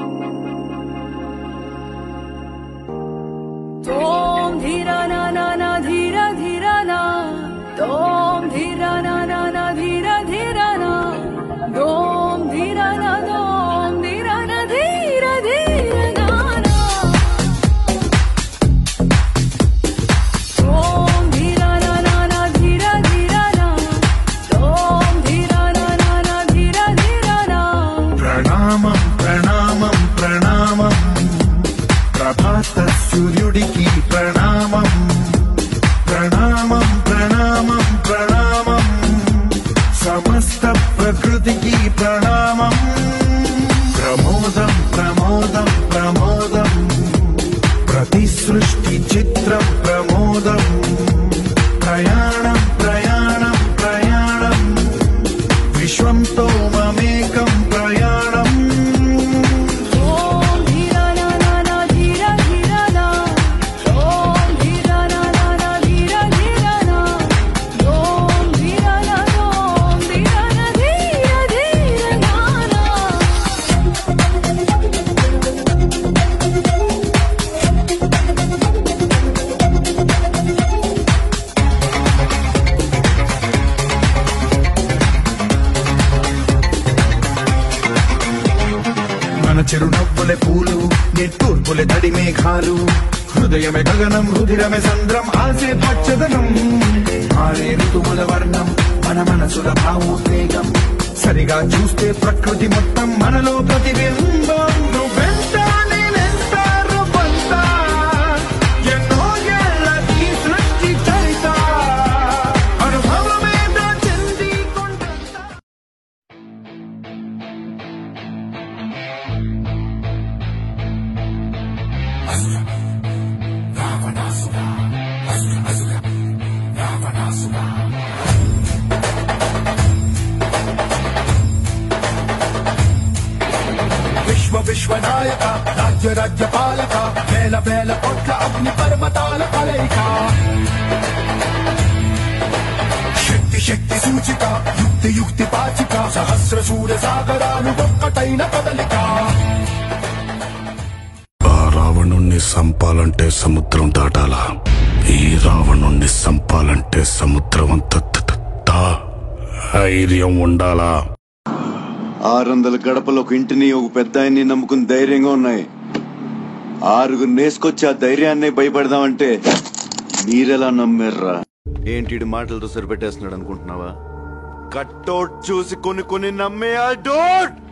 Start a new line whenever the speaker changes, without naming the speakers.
తోం ధీర నా నా నా ధీర ధీర నా తోం ధీర నా నా నా ధీర ధీర నా దోం ధీర నా దోం ధీర నా ధీర ధీర నా నా ఓం ధీర నా నా నా ధీర ధీర నా ఓం ధీర నా నా నా ధీర ధీర నా
ప్రణామం ప్రణామం ప్రణామం ప్రభాత సూర్యుడికి ప్రణామం ప్రణామం ప్రణామం ప్రణామం సమస్త ప్రకృతికి ప్రణామం ప్రమోదం ప్రమోదం ప్రమోదం ప్రతి సృష్టి చిత్రం ప్రమోదం ప్రయాణం ప్రయాణం ప్రయాణం విశ్వంతో మమేకం ప్రయాణం
ఓం ధీర నా నా నా ధీర ధీర నా ఓం ధీర నా నా నా ధీర ధీర నా ఓం ధీర నా ఓం ధీర నా ధీర ధీర నా నా
మన చిరునవ్వులే పూలు నిట్టూర్పులే తడి మేఘాలు హృదయమే గగనం రుధిరమే సంద్రం ఆసే పచ్చదనం ఆరే ఋతువుల వర్ణం మన మనసుల భావోద్వేగం సరిగా చూస్తే ప్రకృతి మొత్తం మనలో ప్రతిబింబం నువ్వెంత నేనెంత రూపంత ఎన్నో ఏళ్ళ ఈ సృష్టి చరిత అనుభవమే చెంది కొండంత
విశ్వ విశ్వనాయక రాజ్య రాజ్య పాలక వేల వేల కోట్ల అగ్ని పర్వతాల కలయిక శక్తి శక్తి సూచిక యుక్తి యుక్తి పాచిక సహస్ర సూర్య సాగరాలు ఒక్కటైన కదలిక
ఆ రావణుణ్ణి సంపాలంటే సముద్రం దాటాలా ఈ రావణుణ్ణి సంపాలంటే సముద్రం అంత త- త- త- ధైర్యం ఉండాలా
ఆరు వందల గడపలు ఒక ఇంటిని ఒక పెద్ద ఆయన్ని నమ్ముకుని ధైర్యంగా ఉన్నాయి ఆరుగురు నేసుకొచ్చి ఆ ధైర్యాన్ని భయపడదామంటే మీరెలా నమ్మారా ఏంటి ఈడు మాటలతో సరిపెట్టేస్తున్నాడు అనుకుంటున్నావా కట్టౌట్ చూసి కొన్ని కొన్ని నమ్మే ఆ డోట్